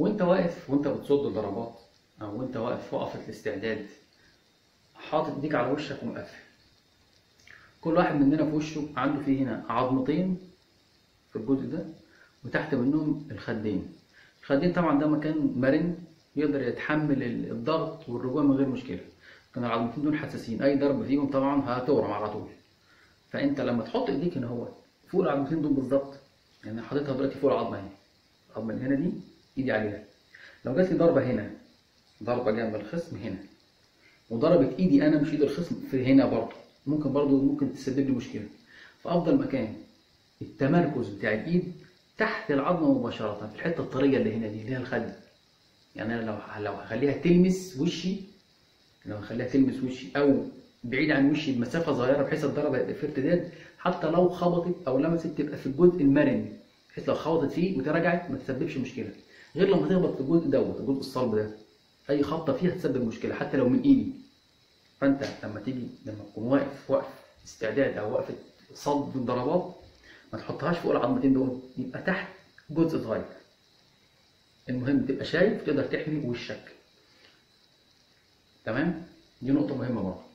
وانت واقف وانت بتصد ضربات او وانت واقف في وقفه الاستعداد حاطط ايديك على وشك ومقفل كل واحد مننا في وشه عنده فيه هنا عظمتين في الجزء ده وتحت منهم الخدين الخدين طبعا ده مكان مرن يقدر يتحمل الضغط والرجوع من غير مشكله كان العظمتين دول حساسين اي ضرب فيهم طبعا هتورم على طول فانت لما تحط ايديك هنا هو فوق العظمتين دول بالظبط يعني حاططها دلوقتي فوق العظمه اهي العظمه اللي هنا دي ايدي عليها لو جات لي ضربه هنا ضربه جنب الخصم هنا وضربت ايدي انا مش ايد الخصم في هنا برضه ممكن برضه ممكن تسبب لي مشكله فافضل مكان التمركز بتاع الايد تحت العظمه مباشره في الحته الطريه اللي هنا دي اللي هي الخد يعني انا لو لو هخليها تلمس وشي لو هخليها تلمس وشي او بعيد عن وشي بمسافه صغيره بحيث الضربه يبقى في ارتداد حتى لو خبطت او لمست تبقى في الجزء المرن بحيث لو خبطت فيه وتراجعت ما تسببش مشكله غير لما تخبط في الجزء دوت الجزء الصلب ده اي خبطه فيها تسبب مشكله حتى لو من ايدي فانت لما تيجي لما تكون واقف وقف استعداد او وقفه صد الضربات ما تحطهاش فوق العظمتين دول يبقى تحت جزء صغير المهم تبقى شايف تقدر تحمي وشك تمام دي نقطه مهمه برضه